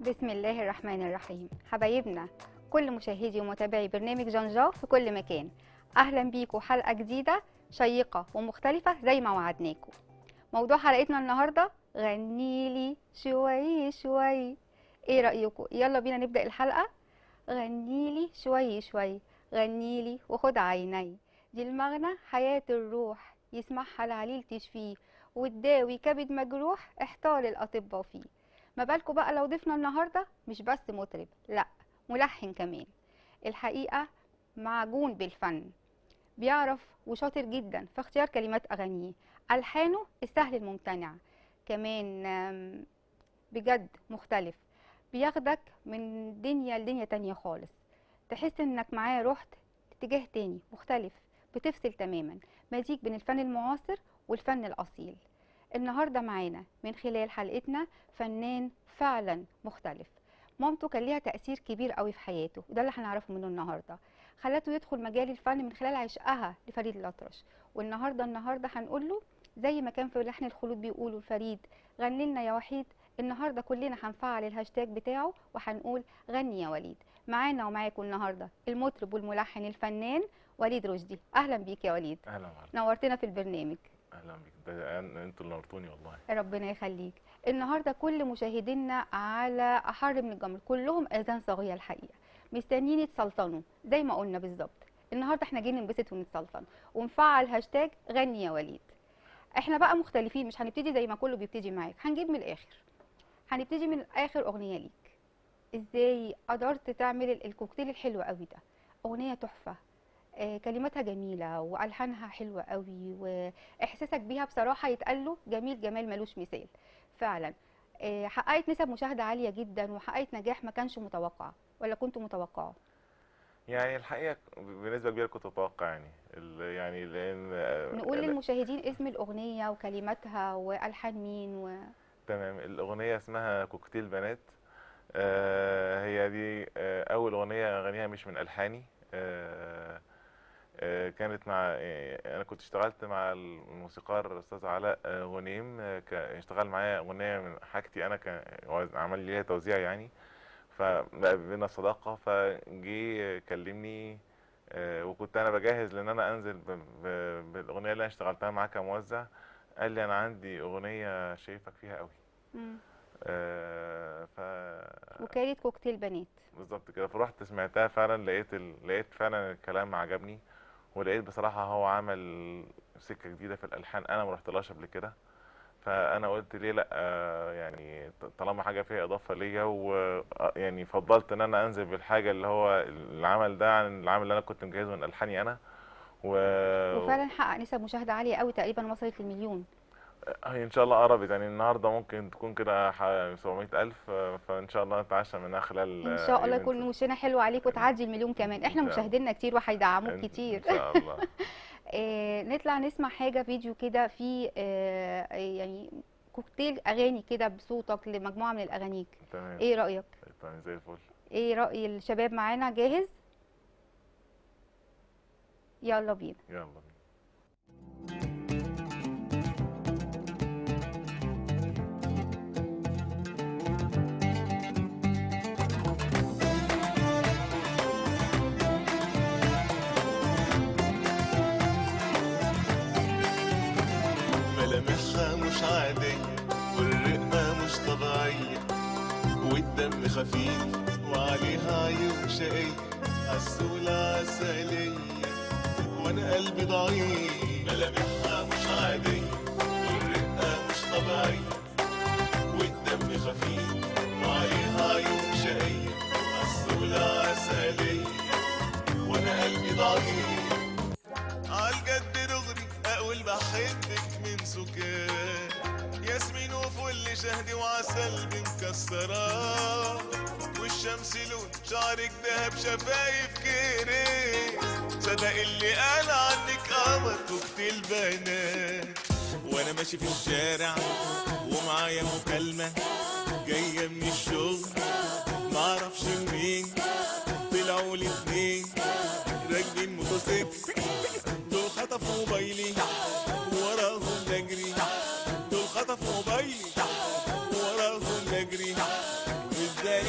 بسم الله الرحمن الرحيم حبايبنا كل مشاهدي ومتابعي برنامج جنجا في كل مكان اهلا بيكم حلقه جديده شيقه ومختلفه زي ما وعدناكم موضوع حلقتنا النهارده غنيلي شوي شوي ايه رايكم يلا بينا نبدا الحلقه غنيلي شوي شوي غنيلي وخد عيني دي المغنى حياه الروح يسمعها العليل تشفيه وتداوي كبد مجروح احتار الاطباء فيه ما بالكم بقى لو ضفنا النهارده مش بس مطرب لا ملحن كمان الحقيقه معجون بالفن بيعرف وشاطر جدا في اختيار كلمات اغانيه الحانه السهل الممتنع كمان آم، بجد مختلف بياخدك من دنيا لدنيا تانية خالص تحس انك معاه رحت اتجاه تاني مختلف بتفصل تماما مزيج بين الفن المعاصر والفن الاصيل النهارده معانا من خلال حلقتنا فنان فعلا مختلف مامته كان ليها تأثير كبير قوي في حياته وده اللي هنعرفه منه النهارده خلته يدخل مجال الفن من خلال عشقها لفريد الأطرش والنهارده النهارده هنقول له زي ما كان في لحن الخلود بيقولوا لفريد غني لنا يا وحيد النهارده كلنا هنفعل الهاشتاج بتاعه وهنقول غني يا وليد معانا ومعاكم النهارده المطرب والملحن الفنان وليد رشدي اهلا بيك يا وليد اهلا وسهلا نورتنا في البرنامج اهلا بيك ده أن- انتوا اللي نورتوني والله ربنا يخليك النهارده كل مشاهدينا على احر من الجمر كلهم اذان صاغيه الحقيقه مستنيين يتسلطنوا زي ما قلنا بالظبط النهارده احنا جايين ننبسط ونتسلطن ونفعل هاشتاج غني يا وليد احنا بقى مختلفين مش هنبتدي زي ما كله بيبتدي معاك هنجيب من الاخر هنبتدي من اخر اغنيه ليك ازاي قدرت تعمل ال- الكوكتيل الحلو قوي ده اغنيه تحفه آه، كلماتها جميله والحانها حلوه قوي واحساسك بيها بصراحه يتقال له جميل جمال ملوش مثال فعلا آه، حققت نسب مشاهده عاليه جدا وحققت نجاح ما كانش متوقع ولا كنت متوقعه يعني الحقيقه بنسبه كبيره كنت اتوقع يعني ال- يعني لان آه، نقول أنا- للمشاهدين اسم الاغنيه وكلماتها والحان مين و... تمام الاغنيه اسمها كوكتيل بنات آه هي دي آه اول اغنيه اغنيها مش من الحاني آه آه كانت مع آه انا كنت اشتغلت مع الموسيقار الاستاذ علاء آه، غنيم آه ك- اشتغل معايا اغنيه من حاجتي انا كان عمل لي ليها توزيع يعني فبقى بينا صداقه فجي كلمني آه، وكنت انا بجهز لان انا انزل ب- ب- بالاغنيه اللي انا اشتغلتها معاه كموزع قال لي انا عندي اغنيه شايفك فيها قوي مم. آه، ف وكالة كوكتيل بنات بالظبط كده فرحت سمعتها فعلا لقيت ال... لقيت فعلا الكلام عجبني ولقيت بصراحة هو عمل سكة جديدة في الألحان أنا ما رحتلهاش قبل كده فأنا قلت ليه لأ آه، يعني ط- طالما حاجة فيها إضافة ليا ويعني فضلت إن أنا أنزل بالحاجة اللي هو العمل ده عن العمل اللي أنا كنت مجهزه من ألحاني أنا و... وفعلا حقق نسب مشاهده عاليه قوي تقريبا وصلت للمليون هي ان شاء الله قربت يعني النهارده ممكن تكون كده ح- 700 الف آه، فان شاء الله نتعشى منها خلال ان آه، شاء الله يومين يكون وشنا حلو عليك وتعدي المليون كمان احنا إن شاء الله. مشاهدينا كتير وهيدعموك إن- كتير ان شاء الله آه، نطلع نسمع حاجة فيديو كده في آه، يعني كوكتيل أغاني كده بصوتك لمجموعة من الأغانيك تمام إيه رأيك؟ تمام زي الفل إيه رأي الشباب معانا جاهز؟ يلا بينا يلا بينا ملامحها مش عادية والرقة مش طبيعية والدم خفيف وعليها عيون شقية عسولة عسلية وانا قلبي ضعيف ملامحها مش عادية والرقة مش طبيعية والدم خفيف وعليها عيون شقية عسولة عسلية وانا قلبي ضعيف عالجد دغري اقول بحبك من سكان ياسمين وفل شهدي وعسل بمكسرات والشمس لون شعرك دهب شفايف كريس صدق اللي قال عنك قمر كوكتيل بنات وانا ماشي في الشارع ومعايا مكالمة جاية من الشغل معرفش منين طلعوا لي اتنين راكبين موتوسيكل دول خطفوا موبايلي وراهم بجري دول خطفوا موبايلي وراهم بجري وازاي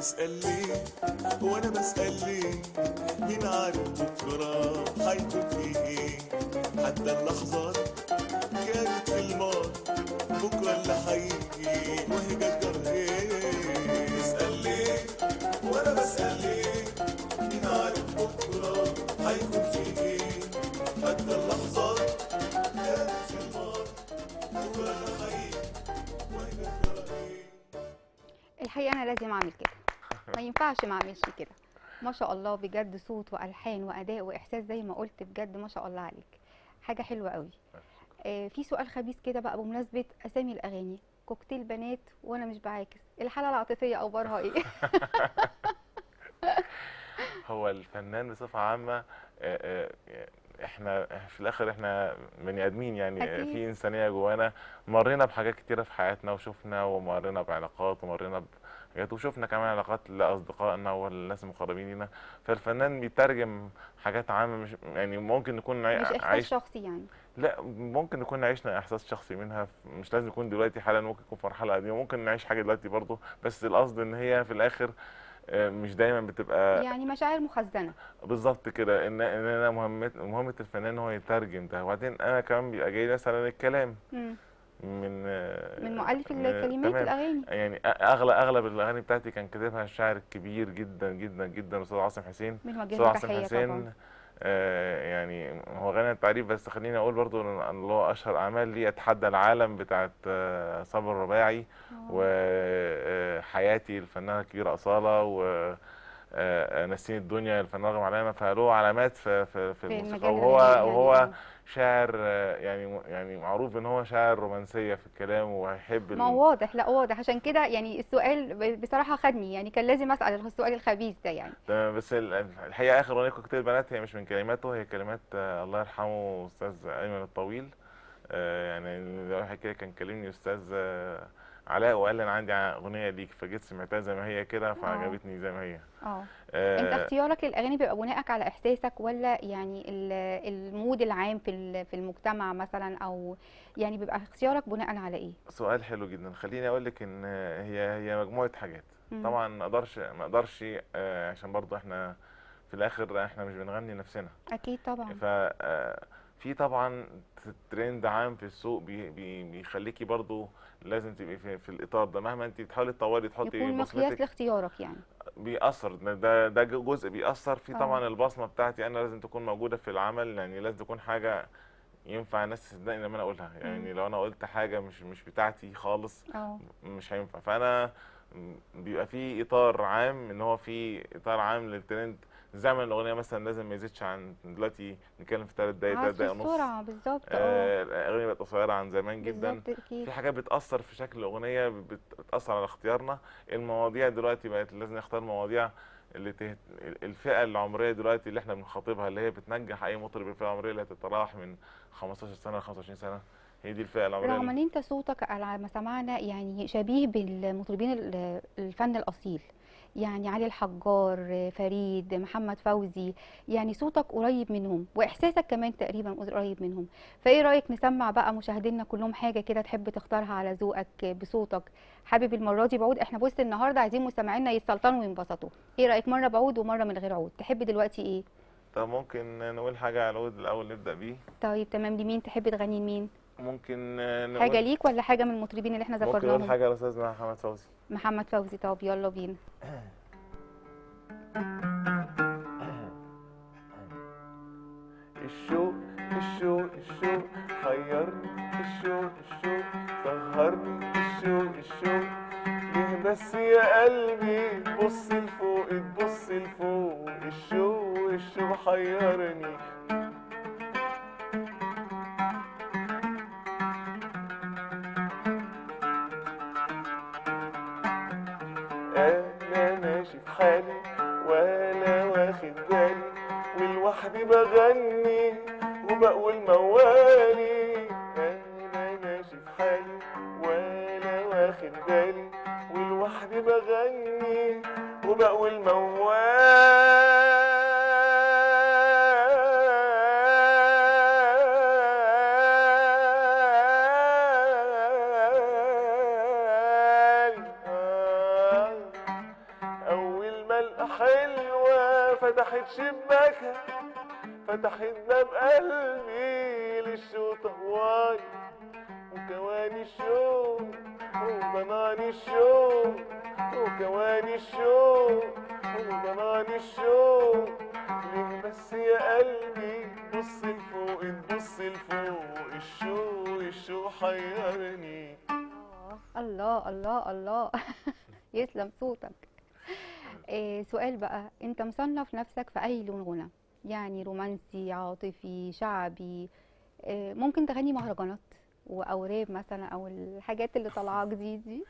تسأل ليه وانا بسأل ليه مين عارف بكرة هيكون فيه ايه حتى اللحظات كانت في الماضي بكرة اللي هيجي وهي جدر ايه تسأل ليه وانا بسأل ليه مين عارف بكرة هيكون فيه ايه حتى اللحظات كانت في الماضي بكرة اللي هيجي وهي جدر ايه الحقيقه انا لازم اعمل كده ما ينفعش ما اعملش كده ما شاء الله بجد صوت والحان واداء واحساس زي ما قلت بجد ما شاء الله عليك حاجه حلوه قوي آه في سؤال خبيث كده بقى بمناسبه اسامي الاغاني كوكتيل بنات وانا مش بعاكس الحاله العاطفيه اخبارها ايه هو الفنان بصفة عامة آه، آه، احنا في الاخر احنا بني ادمين يعني أكيد. في انسانيه جوانا مرينا بحاجات كتيره في حياتنا وشفنا ومرينا بعلاقات ومرينا بحاجات وشفنا كمان علاقات لاصدقائنا والناس المقربين لينا فالفنان بيترجم حاجات عامه مش يعني ممكن نكون عي- مش احساس عايش شخصي يعني لا ممكن نكون عشنا احساس شخصي منها مش لازم يكون دلوقتي حالا ممكن يكون في مرحله قديمه ممكن نعيش حاجه دلوقتي برضه بس القصد ان هي في الاخر آه، مش دايما بتبقى يعني مشاعر مخزنه بالظبط كده ان ان انا مهمه مهمه الفنان هو يترجم ده وبعدين انا كمان بيبقى جاي مثلا الكلام مم. من آه، من مؤلف من- الكلمات تمام. الاغاني يعني أ- اغلب اغلب الاغاني بتاعتي كان كاتبها الشاعر الكبير جدا جدا جدا الاستاذ عاصم حسين بنوجه استاذ له عاصم تحيه طبعا حسين آه، يعني هو غني التعريف بس خليني اقول برضو ان اللي هو اشهر اعمال ليه اتحدى العالم بتاعت آه، صبر الرباعي آه. وحياتي الفنانه الكبيره اصاله و آه، نسين الدنيا الفنان راغب علامه فله علامات في في, في في الموسيقى المجال وهو الغنائي يعني وهو آه. شاعر آه، يعني يعني معروف ان هو شاعر رومانسيه في الكلام وهيحب ما هو واضح لا واضح عشان كده يعني السؤال ب- بصراحه خدني يعني كان لازم اسال السؤال الخبيث ده يعني تمام بس ال- الحقيقه اخر اغنيه كوكتيل البنات هي مش من كلماته هي كلمات آه، الله يرحمه استاذ ايمن الطويل آه، يعني زي واحد كده كان كلمني استاذ آه، علاء وقال لي انا عندي اغنيه ليك فجيت سمعتها زي ما هي كده فعجبتني زي ما هي اه آه، انت اختيارك للاغاني بيبقى بناءك على احساسك ولا يعني ال- المود العام في ال- في المجتمع مثلا او يعني بيبقى اختيارك بناء على ايه سؤال حلو جدا خليني اقول لك ان هي هي مجموعه حاجات مم. طبعا ما اقدرش ما اقدرش آه، عشان برضو احنا في الاخر احنا مش بنغني نفسنا اكيد طبعا ف آه، في طبعا ترند عام في السوق بي بي بيخليكي برضو لازم تبقي في, في الاطار ده مهما انت بتحاولي تطوري تحطي يكون مقياس بصمتك لاختيارك يعني بيأثر ده- ده ده جزء بيأثر في آه. طبعا البصمه بتاعتي انا لازم تكون موجوده في العمل يعني لازم تكون حاجه ينفع الناس تصدقني لما انا اقولها يعني مم. لو انا قلت حاجه مش مش بتاعتي خالص اه مش هينفع فانا بيبقى في اطار عام ان هو في اطار عام للترند زمن الاغنيه مثلا لازم ما يزيدش عن دلوقتي نتكلم في ثلاث دقايق ثلاث عصر دقايق ونص السرعه بالظبط اه آه، الاغاني بقت قصيره عن زمان جدا بالظبط اكيد في حاجات بتاثر في شكل الاغنيه بت- بتاثر على اختيارنا المواضيع دلوقتي بقت لازم نختار مواضيع اللي تهت... الفئه العمريه دلوقتي اللي احنا بنخاطبها اللي هي بتنجح اي مطرب الفئه العمريه اللي هتتراوح من 15 سنه ل 25 سنه هي دي الفئه العمريه رغم اللي- ان انت صوتك على ما سمعنا يعني شبيه بالمطربين ال- الفن الاصيل يعني علي الحجار فريد محمد فوزي يعني صوتك قريب منهم واحساسك كمان تقريبا قريب منهم فايه رايك نسمع بقى مشاهدينا كلهم حاجه كده تحب تختارها على ذوقك بصوتك حابب المره دي بعود احنا بص النهارده عايزين مستمعينا يتسلطنوا وينبسطوا ايه رايك مره بعود ومره من غير عود تحب دلوقتي ايه طب ممكن نقول حاجه على العود الاول نبدا بيه طيب تمام لمين تحب تغني لمين ممكن نقول حاجه ليك ولا حاجه من المطربين اللي احنا ممكن نقول ذكرناهم حاجه لاستاذ محمد فوزي محمد فوزي طب يلا بينا الشوق الشوق الشوق حيرني الشوق الشوق سهرني الشوق الشوق ليه بس يا قلبي بص لفوق تبص لفوق الشوق الشوق حيرني انا ماشي في حالي ولا واخد بالي ولوحدي بغني وبقول موالي انا ماشي في حالي ولا واخد بالي ولوحدي بغني وبقول موالي آه فتحت شباكها فتحت باب قلبي للشوطة هواي وكواني الشوق وضناني الشوق وكواني الشوق وضناني الشوق ليه بس يا قلبي بص لفوق تبص لفوق الشوق الشوق حيرني الله الله الله يسلم صوتك إيه سؤال بقى انت مصنف نفسك في اي لون غنى يعني رومانسي عاطفي شعبي إيه ممكن تغني مهرجانات و- او راب مثلا او الحاجات اللي طالعه جديد دي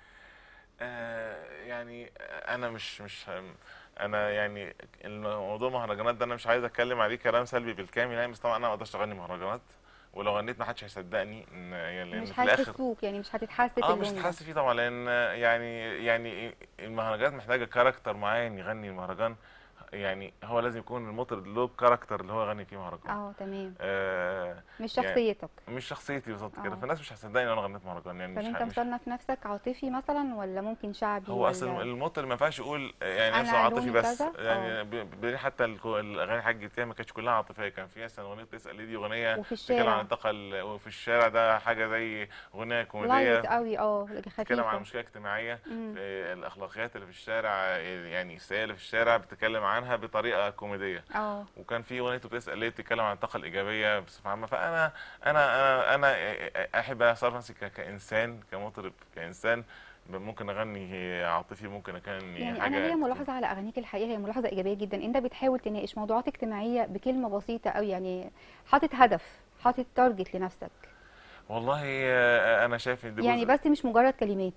آه، يعني انا مش مش انا يعني الموضوع مهرجانات ده انا مش عايز اتكلم عليه كلام سلبي بالكامل يعني بس طبعا انا ما اقدرش اغني مهرجانات ولو غنيت ما حدش هيصدقني إن- يعني لان مش في الاخر هيحسوك يعني مش هتتحس في اه مش اللون ده تحس فيه طبعا لان يعني يعني المهرجانات محتاجه كاركتر معين يغني المهرجان يعني هو لازم يكون المطرب له كاركتر اللي هو يغني فيه مهرجان اه تمام آه مش يعني شخصيتك مش شخصيتي بالظبط آه. كده فالناس مش هتصدقني لو انا غنيت مهرجان يعني طب مش انت مش مصنف نفسك عاطفي مثلا ولا ممكن شعبي هو اصل ولا المطرب ما ينفعش يقول يعني أنا نفسه عاطفي لوني بس كذا؟ يعني ب- ب- حتى الكو- الاغاني الحاج جبتها ما كانتش كلها عاطفيه كان في مثلا اغنيه تسال ليدي اغنيه وفي بتتكلم عن الشارع الطاقه ال- وفي الشارع ده حاجه زي اغنيه لايت كوميديه قوي اه بتتكلم عن خفيفه مشكله اجتماعيه مم. في الاخلاقيات اللي في الشارع يعني السيئه اللي في الشارع بتتكلم عنها بطريقه كوميديه اه وكان في اغنيه بتسال ليه بتتكلم عن الطاقه الايجابيه بصفه عامه فانا انا انا انا احب اصرف نفسي ك- كانسان كمطرب كانسان ممكن اغني عاطفي ممكن اغني يعني حاجه انا ليا ملاحظه على اغانيك الحقيقه هي ملاحظه ايجابيه جدا انت بتحاول تناقش موضوعات اجتماعيه بكلمه بسيطه قوي يعني حاطط هدف حاطط تارجت لنفسك والله آه، انا شايف ان دي يعني جزء بس مش مجرد كلمات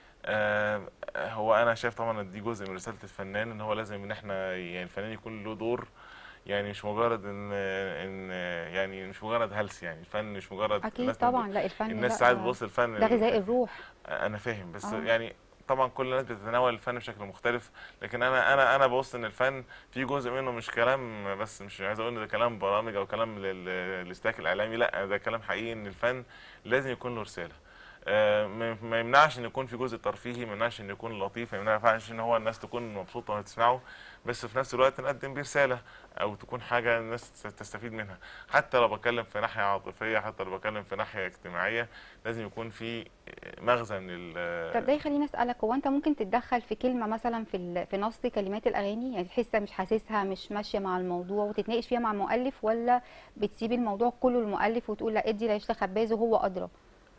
آه، هو انا شايف طبعا ان دي جزء من رساله الفنان ان هو لازم ان احنا يعني الفنان يكون له دور يعني مش مجرد ان ان يعني مش مجرد هلس يعني الفن مش مجرد اكيد الناس طبعا لا الفن الناس لا، ساعات ده- بتبص الفن ده غذاء الروح انا فاهم بس آه. يعني طبعا كل الناس بتتناول الفن بشكل مختلف لكن انا انا انا ببص ان الفن في جزء منه مش كلام بس مش عايز اقول ان ده كلام برامج او كلام لل- للاستهلاك الاعلامي لا ده كلام حقيقي ان الفن لازم يكون له رساله آه، ما ما يمنعش ان يكون في جزء ترفيهي ما يمنعش ان يكون لطيف ما يمنعش ان هو الناس تكون مبسوطه وهي تسمعه بس في نفس الوقت نقدم بيه رساله او تكون حاجه الناس تستفيد منها حتى لو بتكلم في ناحيه عاطفيه حتى لو بتكلم في ناحيه اجتماعيه لازم يكون في مغزى من ال طب ده يخليني اسالك هو انت ممكن تتدخل في كلمه مثلا في ال- في نص كلمات الاغاني يعني تحسها مش حاسسها مش ماشيه مع الموضوع وتتناقش فيها مع المؤلف ولا بتسيب الموضوع كله للمؤلف وتقول لا ادي العيش لخبازه وهو ادرى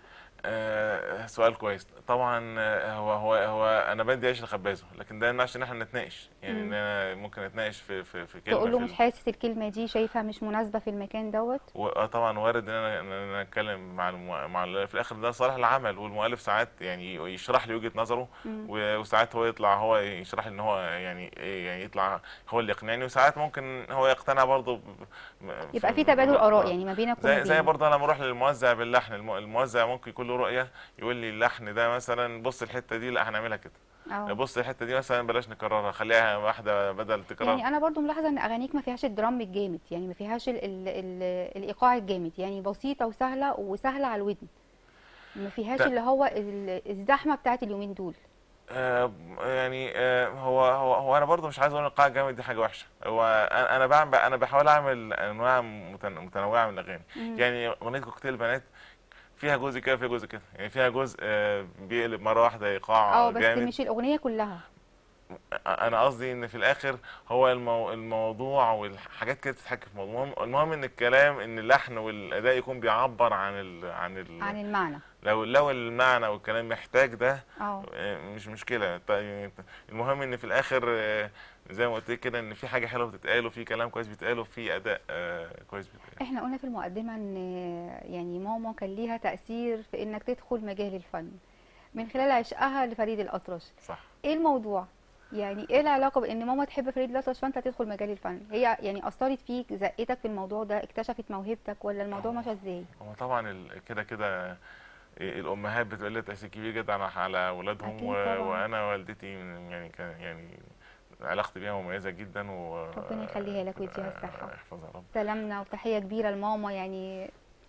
آه سؤال كويس طبعا آه، هو هو هو انا بدي عيش لخبازه لكن ده ما يمنعش ان احنا نتناقش يعني ان مم. انا ممكن نتناقش في في في كلمه تقول له في مش ال- حاسس الكلمه دي شايفها مش مناسبه في المكان دوت وطبعا وارد ان انا ان انا اتكلم مع المو... مع ال- في الاخر ده صالح العمل والمؤلف ساعات يعني يشرح لي وجهه نظره مم. و- وساعات هو يطلع هو يشرح لي ان هو يعني إيه يعني يطلع هو اللي يقنعني وساعات ممكن هو يقتنع برضه ب... ب- يبقى في تبادل آه. اراء يعني ما بينك وما زي زي بينه برضه انا لما اروح للموزع باللحن الم- الموزع ممكن يكون له رؤيه يقول لي اللحن ده مثلا بص الحته دي لا هنعملها كده اه بص الحته دي مثلا بلاش نكررها خليها واحده بدل تكرار يعني انا برضو ملاحظه ان اغانيك ما فيهاش الدرام الجامد يعني ما فيهاش ال ال ال الايقاع الجامد يعني بسيطه وسهله وسهله على الودن ما فيهاش ده- اللي هو ال- الزحمه بتاعت اليومين دول آه يعني آه هو هو هو انا برضه مش عايز اقول القاع جامد دي حاجه وحشه هو انا انا بعمل انا بحاول اعمل انواع متن- متنوعه من الاغاني مم. يعني اغنيه كوكتيل بنات فيها جزء كده فيها جزء كده يعني فيها جزء آه بيقلب مره واحده ايقاع اه بس جامد مش الاغنيه كلها انا قصدي ان في الاخر هو المو... الموضوع والحاجات كده تتحكم في الموضوع المهم, المهم ان الكلام ان اللحن والاداء يكون بيعبر عن ال... عن ال... عن المعنى لو لو المعنى والكلام محتاج ده اه آه، مش مشكله طيب المهم ان في الاخر آه، زي ما قلت لك كده ان في حاجه حلوه بتتقال وفي كلام كويس بيتقال وفي اداء آه، كويس بيتقال احنا قلنا في المقدمه ان يعني ماما كان ليها تاثير في انك تدخل مجال الفن من خلال عشقها لفريد الاطرش صح ايه الموضوع يعني ايه العلاقه بان ماما تحب فريد الأطرش فانت تدخل مجال الفن هي يعني اثرت فيك زقتك في الموضوع ده اكتشفت موهبتك ولا الموضوع آه. ماشي ازاي هو طبعا ال- كده كده الامهات بتبقى لها تاثير كبير جدا على- على اولادهم أكيد و... طبعاً. وانا والدتي من- يعني كان يعني علاقتي بيها مميزه جدا و ربنا يخليها لك ويديها الصحة. يحفظها يا رب سلامنا وتحيه كبيره لماما يعني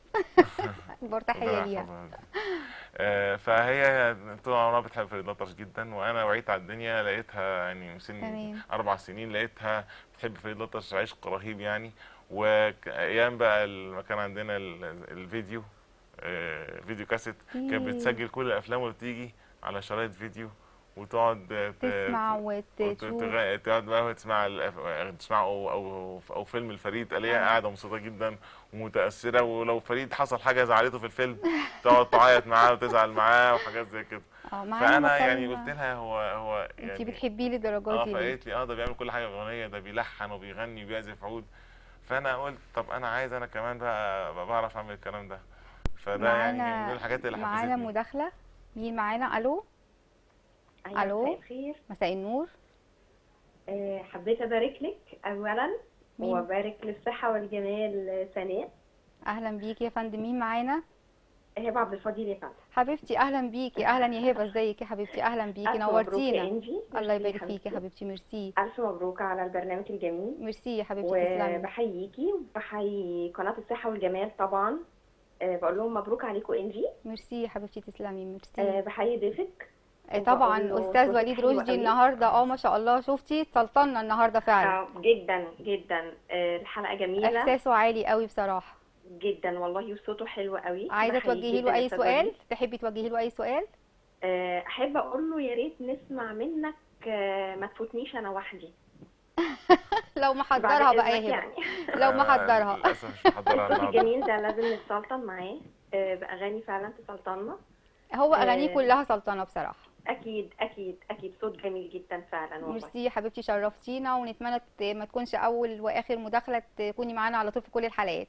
اكبر تحيه ربنا ليها يحفظها. آه، فهي طول عمرها بتحب فريد الأطرش جدا وانا وعيت على الدنيا لقيتها يعني من سن تمام. اربع سنين لقيتها بتحب فريد الأطرش عشق رهيب يعني وايام بقى لما كان عندنا ال- الفيديو آه، فيديو كاسيت كانت إيه. بتسجل كل الافلام اللي بتيجي على شرايط فيديو وتقعد ت- تسمع وت- وتشوف تغ- تقعد بقى وتسمع الأف- تسمع او او او فيلم الفريد الاقيها آه. قاعده مبسوطه جدا ومتاثره ولو فريد حصل حاجه زعلته في الفيلم تقعد تعيط معاه وتزعل معاه وحاجات زي كده اه معانا فانا يعني مكالمة. قلت لها هو هو انت يعني بتحبيه للدرجه اه دي ليه؟ فقالت لي اه ده بيعمل كل حاجه باغنيه ده بيلحن وبيغني وبيعزف عود فانا قلت طب انا عايز انا كمان بقى أبقى بعرف اعمل الكلام ده فده يعني من ضمن الحاجات اللي معانا حفزتني مداخله مين معانا الو أيوة، ألو؟ مساء الخير مساء النور آه، حبيت أبارك لك أولا مين؟ وأبارك للصحة والجمال سناء اهلا بيكي يا فندم مين معانا هبة عبد الفضيل يا فندم حبيبتي اهلا بيكي اهلا يا هبه ازيك يا حبيبتي اهلا بيكي ألف مبروك يا نورتينا إنجي الله ميرسي يبارك فيكي يا حبيبتي. حبيبتي ميرسي ألف مبروك على البرنامج الجميل ميرسي يا حبيبتي تسلمي وبحييكي وبحيي قناة الصحة والجمال طبعا آه، بقول لهم مبروك عليكم إنجي ميرسي يا حبيبتي تسلمي آه، ميرسي بحيي ضيفك آه، طبعا وبقول له استاذ صوتك وليد حلو رشدي قوي. النهارده اه ما شاء الله شفتي سلطنا النهارده فعلا آه، جدا جدا آه، الحلقة جميلة احساسه عالي قوي بصراحه جدا والله وصوته حلو قوي عايزه بحييه توجهي جدا له يا اي أستاذ سؤال وليد. تحبي توجهي له اي سؤال آه، احب اقول له يا ريت نسمع منك آه، ما تفوتنيش انا وحدي لو بعد محضرها بقى إذنك يا هبه يعني لو آه، محضرها للاسف مش محضرها الصوت النهارده الجميل ده لازم نتسلطن معاه آه، باغاني فعلا تسلطنا هو اغانيه آه. كلها سلطنه بصراحه اكيد اكيد اكيد صوت جميل جدا فعلا والله ميرسي يا حبيبتي شرفتينا ونتمنى ت- ما تكونش اول واخر مداخله تكوني معانا على طول في كل الحلقات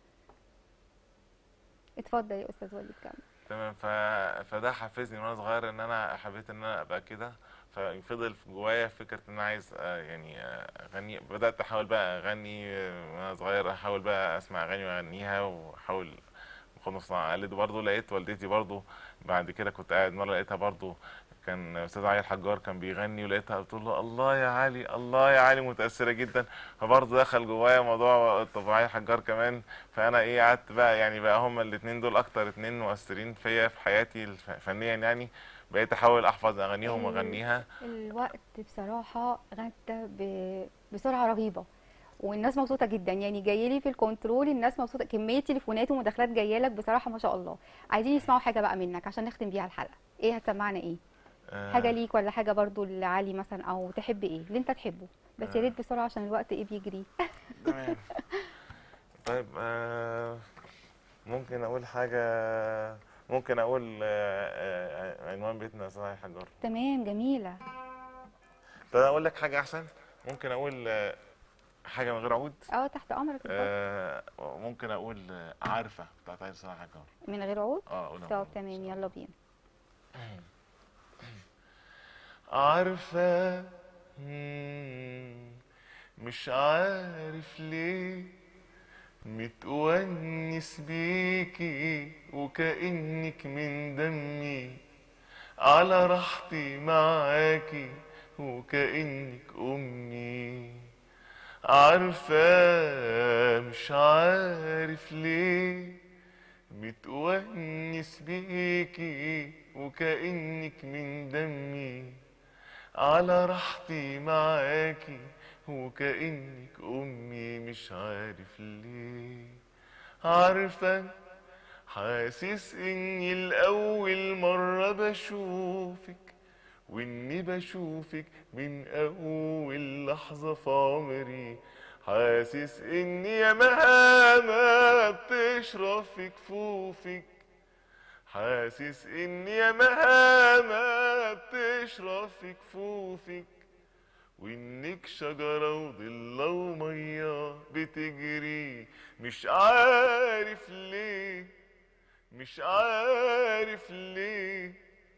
اتفضل يا استاذ وليد كمل تمام ف... فده حفزني وانا صغير ان انا حبيت ان انا ابقى كده ففضل في جوايا فكره ان انا عايز آه، يعني آه، اغني بدات احاول بقى اغني آه، وانا صغير احاول بقى اسمع اغاني واغنيها واحاول خلاص اقلد برضه لقيت والدتي برضه بعد كده كنت قاعد مره لقيتها برضه كان استاذ علي الحجار كان بيغني ولقيتها قلت له الله يا علي الله يا علي متاثره جدا فبرضه دخل جوايا موضوع طب علي الحجار كمان فانا ايه قعدت بقى يعني بقى هما الاثنين دول اكتر اتنين مؤثرين فيا في حياتي الف- فنيا يعني بقيت احاول احفظ اغانيهم ال- واغنيها الوقت بصراحه غدا ب- بسرعه رهيبه والناس مبسوطه جدا يعني جاي لي في الكنترول الناس مبسوطه كميه تليفونات ومداخلات جايه لك بصراحه ما شاء الله عايزين يسمعوا حاجه بقى منك عشان نختم بيها الحلقه ايه هتسمعنا ايه آه، حاجه ليك ولا حاجه برضو لعلي مثلا او تحب ايه اللي انت تحبه بس يا آه. ريت بسرعه عشان الوقت ايه بيجري تمام طيب آه، ممكن اقول حاجه ممكن اقول آه، آه، عنوان بيتنا استاذ علي الحجار تمام جميله طب اقول لك حاجه احسن ممكن اقول آه، حاجه من غير عود اه تحت امرك اتفضل. آه، ممكن اقول آه، عارفه بتاعت علي صلاح الحجار من غير عود اه اقولها من طب غير عود. تمام يلا بينا عارفة مم، مش عارف ليه متونس بيكي وكأنك من دمي على راحتي معاكي وكأنك أمي عارفة مش عارف ليه متونس بيكي وكأنك من دمي على راحتي معاكي وكأنك أمي مش عارف ليه عارفة حاسس إني الأول مرة بشوفك وإني بشوفك من أول لحظة في عمري حاسس إني يا مهما بتشرب في كفوفك حاسس إني يا مهما بتشرب في كفوفك وإنك شجرة وضلة ومية بتجري مش عارف ليه مش عارف ليه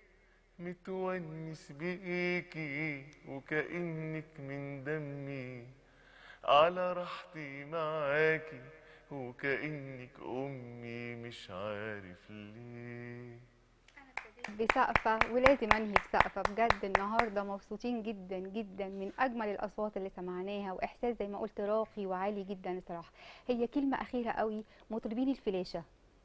متونس بيكي وكأنك من دمي على راحتي معاكي وكأنك أمي مش عارف ليه بسقفة ولازم انهي بسقفة بجد النهاردة مبسوطين جدا جدا من اجمل الاصوات اللي سمعناها واحساس زي ما قلت راقي وعالي جدا الصراحة هي كلمة اخيرة قوي مطربين الفلاشة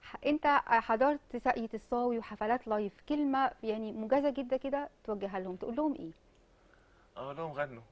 ح- انت حضرت ساقية الصاوي وحفلات لايف كلمة يعني موجزة جدا كده توجهها لهم تقول لهم ايه اقول لهم غنوا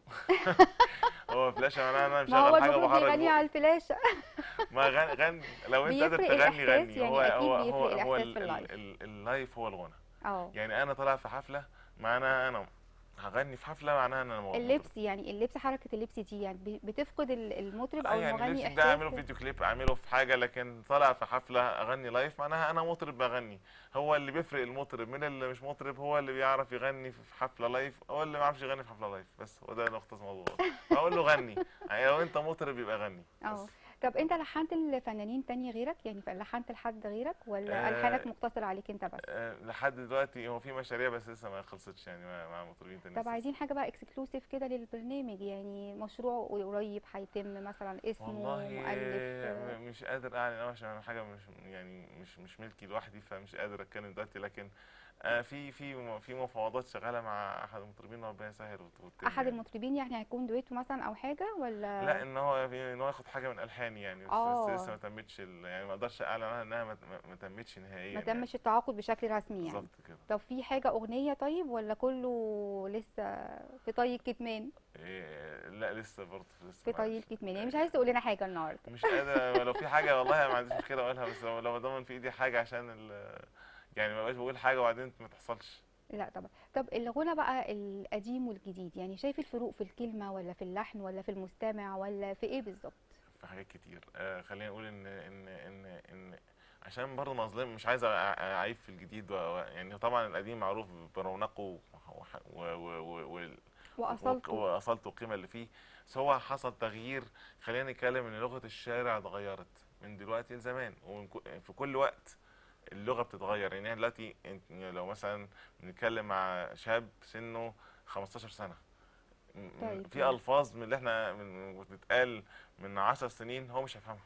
هو فلاشه انا انا ما هو مشغل حاجه المفروض بحرك يغني بقى. على الفلاشة ما غني غني لو انت قادر بيفرق تغني الإحساس غني يعني هو أكيد هو بيفرق هو هو الإحساس ال- في اللايف. ال- ال- اللايف هو الغنى اه يعني انا طالع في حفله معناها انا هغني في حفله معناها ان انا مطرب. اللبس يعني اللبس حركة اللبس دي يعني ب- بتفقد ال- المطرب آه او يعني المغني اللبس ده اعمله احساس في فيديو كليب اعمله في حاجه لكن طالع في حفله اغني لايف معناها انا مطرب بغني هو اللي بيفرق المطرب من اللي مش مطرب هو اللي بيعرف يغني في حفله لايف هو اللي ما يعرفش يغني في حفله لايف بس هو ده نقطه الموضوع اقول له غني يعني لو انت مطرب يبقى غني اه بس. طب انت لحنت لفنانين تاني غيرك يعني لحنت لحد غيرك ولا آه، الحانك مقتصر عليك انت بس آه، لحد دلوقتي هو في مشاريع بس لسه ما خلصتش يعني مع مع مطربين تانيين طب عايزين حاجة بقى اكسكلوسيف كده للبرنامج يعني مشروع قريب هيتم مثلا اسمه والله مؤلف آه، م- مش قادر اعلن أوي عشان حاجه مش يعني مش مش ملكي لوحدي فمش قادر اتكلم دلوقتي لكن آه، في في في مفاوضات شغاله مع احد المطربين ربنا يسهل وت- وتتم احد يعني. المطربين يعني هيكون دويتو مثلا او حاجة ولا لا ان هو في- ان هو ياخد حاجه من الحاني يعني بس, آه. بس لسه ما تمتش ال- يعني ما اقدرش اعلن عنها انها ما ما- ما تمتش نهائيا ما يعني. تمش التعاقد بشكل رسمي يعني بالظبط كده طب في حاجة أغنية طيب ولا كله لسه في طي الكتمان إيه لا لسه برضه لسه في ما طي عرفتش. الكتمان يعني مش عايز تقول لنا حاجة النهاردة مش قادر لو في حاجه والله ما عنديش مشكله اقولها بس لو لو ضمن في ايدي حاجه عشان ال يعني ما بقاش بقول حاجه وبعدين ما تحصلش لا طبعا طب الغنى بقى القديم والجديد يعني شايف الفروق في الكلمة ولا في اللحن ولا في المستمع ولا في ايه بالظبط في حاجات كتير آه خلينا نقول ان ان ان ان عشان برضه ما اظلم مش عايز أع- اعيب في الجديد و... و- يعني طبعا القديم معروف برونقه و... و... و... و... و... وأصلته واصالته والقيمه اللي فيه بس هو حصل تغيير خلينا نتكلم ان لغه الشارع اتغيرت من دلوقتي لزمان وفي كل وقت اللغه بتتغير يعني إحنا دلوقتي انت- لو مثلا بنتكلم مع شاب سنه 15 سنه م- طيب. في الفاظ من اللي احنا من بتتقال من 10 سنين هو مش هيفهمها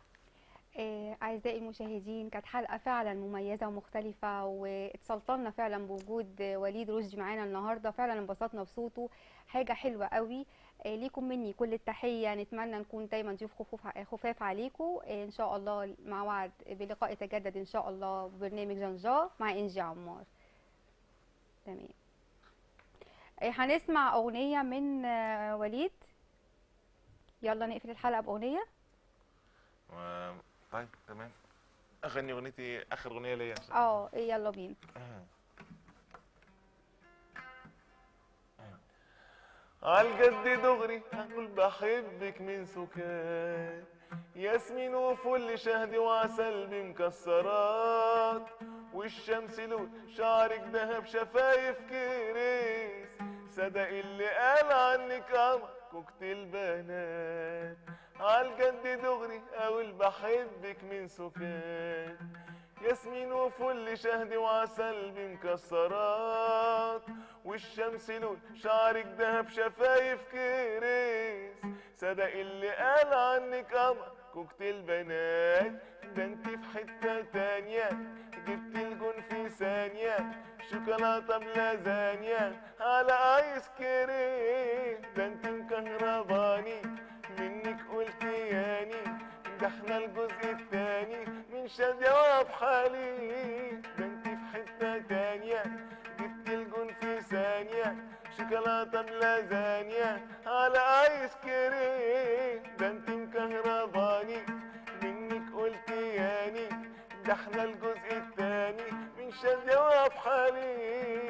آه، أعزائي المشاهدين كانت حلقة فعلا مميزة ومختلفة واتسلطنا فعلا بوجود آه، وليد رشدي معانا النهاردة فعلا انبسطنا بصوته حاجة حلوة قوي آه، ليكم مني كل التحية نتمنى نكون دايما ضيوف خفوف خفاف عليكم آه، إن شاء الله مع وعد بلقاء يتجدد إن شاء الله ببرنامج جنجا مع إنجي عمار تمام آه، هنسمع أغنية من آه، وليد يلا نقفل الحلقة بأغنية و... طيب تمام اغني اغنيتي اخر اغنيه ليا اه يلا بينا عالجد دغري هقول بحبك من سكان ياسمين وفل شهد وعسل بمكسرات والشمس لون شعرك دهب شفايف كريس صدق اللي قال عنك قمر كوكتيل بنات عالجد دغري اقول بحبك من سكان ياسمين وفل شهد وعسل بمكسرات والشمس لون شعرك دهب شفايف كريس صدق اللي قال عنك قمر كوكتيل بنات ده انت في حتة تانية جبت الجون في ثانية شوكولاتة بلازانيا على ايس كريم ده انت مكهرباني منك قلت ياني ده احنا الجزء التاني من شادية وبحالي ده انت في حتة تانية جبت الجون في ثانية شوكولاتة بلازانيا على ايس كريم ده انت مكهرباني منك قلت ياني ده احنا الجزء التاني من شادية وبحالي